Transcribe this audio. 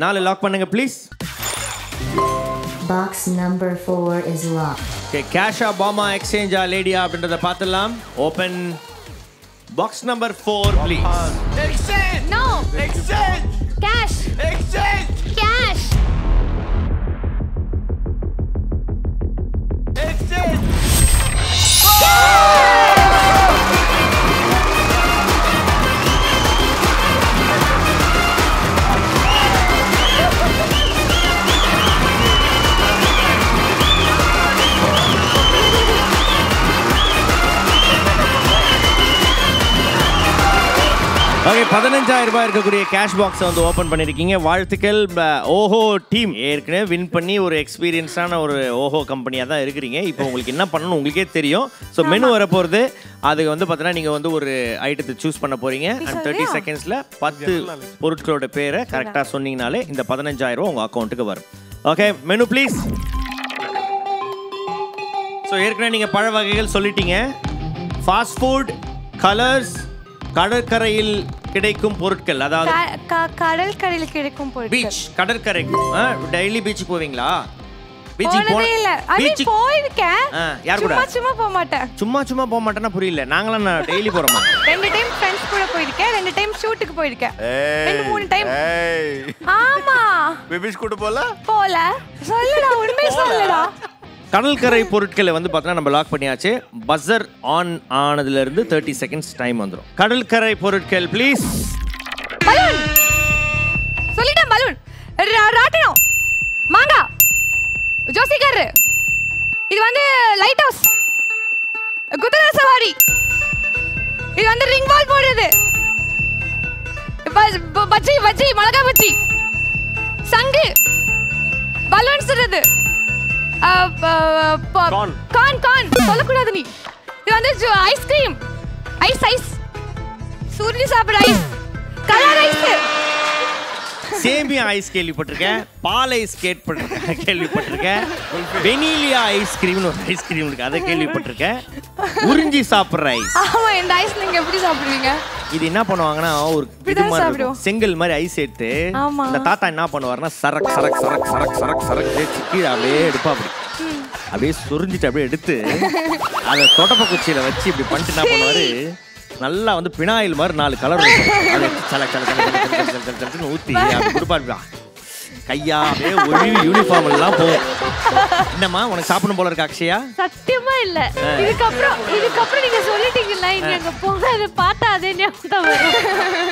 நாலு லாக் பண்ணுங்க please Box number four is locked. Okay கேஷா பாமா எக்ஸ்சேஞ்சா லேடியா அப்படின்றத பார்த்துடலாம் open box number four please Exchange! No! Exchange! Cash! Exchange! Cash! Exchange! Okay பதினஞ்சாயிரம் ரூபாய் இருக்கக்கூடிய கேஷ் பாக்ஸை வந்து ஓப்பன் பண்ணியிருக்கீங்க வாழ்த்துக்கள் ப- ஓஹோ டீம் ஏற்கனவே வின் பண்ணி ஒரு எக்ஸ்பீரியன்ஸான ஒரு ஓஹோ கம்பெனியாக தான் இருக்கிறீங்க இப்போ உங்களுக்கு என்ன பண்ணணும் உங்களுக்கே தெரியும் ஸோ மெனு வரப்போகிறது அதுக்கு வந்து பார்த்தீங்கன்னா நீங்கள் வந்து ஒரு ஐட்டத்தை சூஸ் பண்ண போகிறீங்க அண்ட் தேர்ட்டி செகண்ட்ஸில் பத்து பொருட்களோட பேரை கரெக்டாக சொன்னீங்கனாலே இந்த பதினஞ்சாயிரம் ரூபா உங்கள் அக்கௌண்ட்டுக்கு வரும் ஓகே மெனு ப்ளீஸ் ஸோ ஏற்கனவே நீங்கள் பழ வகைகள் சொல்லிட்டீங்க ஃபாஸ்ட் ஃபுட் கலர்ஸ் கடற்கரையில் கிடைக்கும் பொருட்கள் அதாவது க- க- கடல் கரையில் கிடைக்கும் பொருட்கள் பீச் கடற்கரை டெய்லி பீச்சுக்கு போவீங்களா போனதே இல்ல ஐ மீன் பீச்சுக்கு போயிருக்கேன் ஆ, யார் கூட? சும்மா சும்மா போக மாட்டேன் சும்மா சும்மா போக மாட்டேன்னா புரியல நாங்களாம் டெய்லி போகிறோமா ரெண்டு டைம் ஃப்ரெண்ட்ஸ் கூட போயிருக்கேன் ரெண்டு டைம் ஷூட்டுக்கு போயிருக்கேன் ரெண்டு மூணு டைம் ஏய் ஆமா பேபிஸ் கூட போல போல சொல்லுடா உண்மை சொல்லுடா கடற்கரை பொருட்களை வந்து பார்த்தோன்னா நம்ம லாக் பண்ணியாச்சு பஸ்ஸர் ஆன் ஆனதுல இருந்து தேர்ட்டி செகண்ட்ஸ் டைம் வந்துடும் கடற்கரை பொருட்கள் ப்ளீஸ் பலூன் சொல்லிட்டேன் பலூன் ரா- ராட்டினம் மாங்கா ஜோசிகர் இது வந்து லைட் ஹவுஸ் குதிரை சவாரி இது வந்து ரிங் பால் போடுறது ப- ப- பஜ்ஜி பஜ்ஜி மிளகா பஜ்ஜி சங்கு பலூன் சுடுறது கான் கான் சொல்லக்கூடாது நீ இது வந்து ஐஸ்கிரீம் ஐஸ் ஐஸ் சூரியனி சாப்பிட ஐஸ் கலர் ஐஸ் சேமியா ஐஸ் கேள்விப்பட்டிருக்கேன் பால் ஐஸ் கேட்பட்டிருக்கேன் கேள்விப்பட்டிருக்கேன் வெனிலியா ஐஸ்கிரீம்னு ஒரு ஐஸ்கிரீம் இருக்கு அதை கேள்விப்பட்டிருக்கேன் உறிஞ்சி சாப்பிட்ற ஐஸ் ஆமா இந்த ஐஸ் நீங்க எப்படி சாப்பிடுவீங்க இது என்ன பண்ணுவாங்கன்னா ஒரு இது இப்படிதான் மாதிரி சாப்பிடுவோம். இருக்கும். செங்கல் மாதிரி ஐஸ் எடுத்து ஆமா. இந்த தாத்தா என்ன பண்ணுவாருன்னா சரக் சரக் சரக் சரக் சரக் சரக் தேய்ச்சி கீழே அப்படியே எடுப்பா அப்படி அப்படியே சுரிஞ்சிட்டு அப்படியே எடுத்து அதை தொடப்ப குச்சியில வச்சு இப்படி பண்ணிட்டு என்ன பண்ணுவாரு நல்லா வந்து பினாயில் மாதிரி நாலு கலர் இருக்கும் அதை எடுத்து சல சல சல சல சல சல சல சலன்னு ஊத்தி அப்படி கொடுப்பாரு கையா அப்படியே ஒழுவி யூனிஃபார்ம் எல்லாம் போகும் என்னம்மா உனக்கு சாப்பிடணும் போல இருக்கு அக்ஷயா சத்தியமா இல்ல இதுக்கப்புறம் இதுக்கப்புறம் நீங்க சொல்லிட்டீங்கல்ல இனி அங்க போக அதை பார்த்தா அதே ஞாபகம் தான் வரும்